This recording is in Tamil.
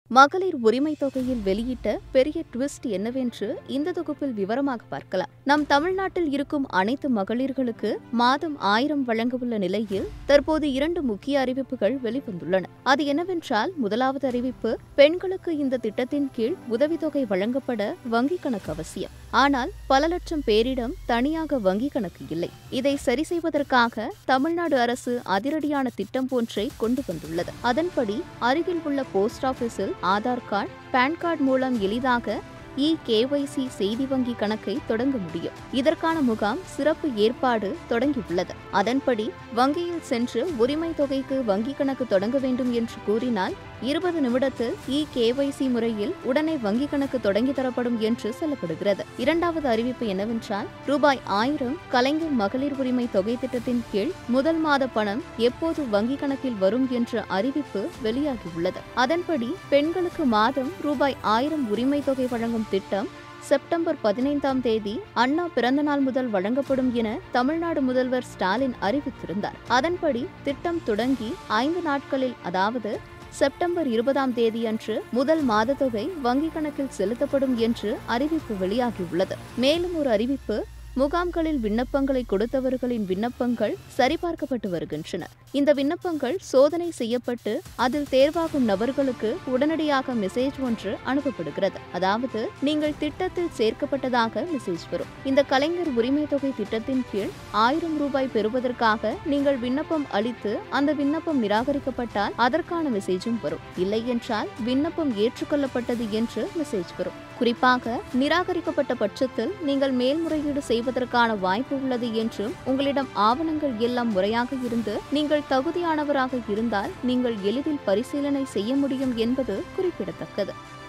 மகளிர் உரிமை தொகையில் வெளியிட்ட பெரிய ட்விஸ்ட் என்னவென்று இந்த தொகுப்பில் விவரமாக பார்க்கலாம் நம் தமிழ்நாட்டில் இருக்கும் அனைத்து மகளிர்களுக்கு மாதம் ஆயிரம் வழங்கவுள்ள நிலையில் தற்போது இரண்டு முக்கிய அறிவிப்புகள் வெளிவந்துள்ளன அது என்னவென்றால் முதலாவது அறிவிப்பு பெண்களுக்கு இந்த திட்டத்தின் கீழ் உதவித்தொகை வழங்கப்பட வங்கிக் கணக்கு அவசியம் ஆனால் பல லட்சம் பேரிடம் தனியாக வங்கிக் கணக்கு இல்லை இதை சரி செய்வதற்காக தமிழ்நாடு அரசு அதிரடியான திட்டம் ஒன்றை கொண்டு வந்துள்ளது அதன்படி அருகில் உள்ள போஸ்ட் ஆபீஸில் ஆதார் கார்டு பான் கார்டு மூலம் எளிதாக இ கேஒய்சி செய்தி வங்கி கணக்கை தொடங்க முடியும் இதற்கான முகாம் சிறப்பு ஏற்பாடு தொடங்கியுள்ளது அதன்படி வங்கியில் சென்று உரிமை தொகைக்கு வங்கி கணக்கு தொடங்க வேண்டும் என்று கூறினால் இருபது நிமிடத்தில் இ கேஒய்சி முறையில் உடனே வங்கி கணக்கு தொடங்கி தரப்படும் என்று சொல்லப்படுகிறது இரண்டாவது அறிவிப்பு என்னவென்றால் ரூபாய் ஆயிரம் கலைஞர் மகளிர் உரிமை தொகை திட்டத்தின் கீழ் முதல் மாத பணம் எப்போது வங்கி கணக்கில் வரும் என்ற அறிவிப்பு வெளியாகியுள்ளது அதன்படி பெண்களுக்கு மாதம் ரூபாய் ஆயிரம் உரிமை தொகை வழங்கும் திட்டம் செப்டம்பர் பதினைந்தாம் தேதி அண்ணா பிறந்தநாள் முதல் வழங்கப்படும் என தமிழ்நாடு முதல்வர் ஸ்டாலின் அறிவித்திருந்தார் அதன்படி திட்டம் தொடங்கி ஐந்து நாட்களில் அதாவது செப்டம்பர் இருபதாம் தேதியன்று முதல் மாத தொகை வங்கிக் கணக்கில் செலுத்தப்படும் என்று அறிவிப்பு வெளியாகியுள்ளது மேலும் ஒரு அறிவிப்பு முகாம்களில் விண்ணப்பங்களை கொடுத்தவர்களின் விண்ணப்பங்கள் சரிபார்க்கப்பட்டு வருகின்றன இந்த விண்ணப்பங்கள் சோதனை செய்யப்பட்டு அதில் தேர்வாகும் நபர்களுக்கு உடனடியாக மெசேஜ் ஒன்று அனுப்பப்படுகிறது அதாவது நீங்கள் திட்டத்தில் சேர்க்கப்பட்டதாக மெசேஜ் வரும் இந்த கலைஞர் உரிமை தொகை திட்டத்தின் கீழ் ஆயிரம் ரூபாய் பெறுவதற்காக நீங்கள் விண்ணப்பம் அளித்து அந்த விண்ணப்பம் நிராகரிக்கப்பட்டால் அதற்கான மெசேஜும் வரும் இல்லை என்றால் விண்ணப்பம் ஏற்றுக்கொள்ளப்பட்டது என்று மெசேஜ் வரும் குறிப்பாக நிராகரிக்கப்பட்ட பட்சத்தில் நீங்கள் மேல்முறையீடு செய்வதற்கான வாய்ப்பு உள்ளது என்றும் உங்களிடம் ஆவணங்கள் எல்லாம் முறையாக இருந்து நீங்கள் தகுதியானவராக இருந்தால் நீங்கள் எளிதில் பரிசீலனை செய்ய முடியும் என்பது குறிப்பிடத்தக்கது